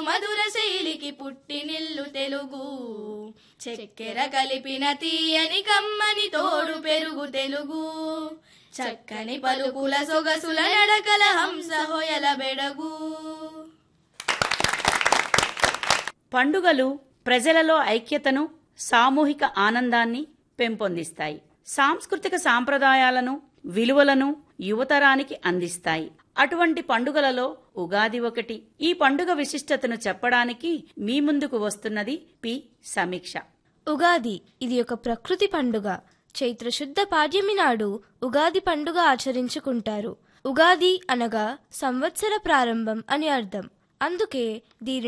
మధుర శైలికి పుట్టినిల్లు తెలుగు చక్కెర కలిపిన తీయని కమ్మని తోడు పెరుగు తెలుగు చక్కని పలుకుల సొగసుల నడకల హంస హొయల బెడగు పండుగలు ప్రజలలో ఐక్యతను సామూహిక ఆనందాన్ని పెంపొందిస్తాయి సాంస్కృతిక సాంప్రదాయాలను విలువలను యువతరానికి అందిస్తాయి అటువంటి పండుగలలో ఉగాది ఒకటి ఈ పండుగ విశిష్టతను చెప్పడానికి మీ ముందుకు వస్తున్నది పి సమీక్ష ఉగాది ఇది ఒక ప్రకృతి పండుగ చైత్ర శుద్ధ పాడ్యమి నాడు ఉగాది పండుగ ఆచరించుకుంటారు ఉగాది అనగా సంవత్సర ప్రారంభం అని అర్థం అందుకే దీని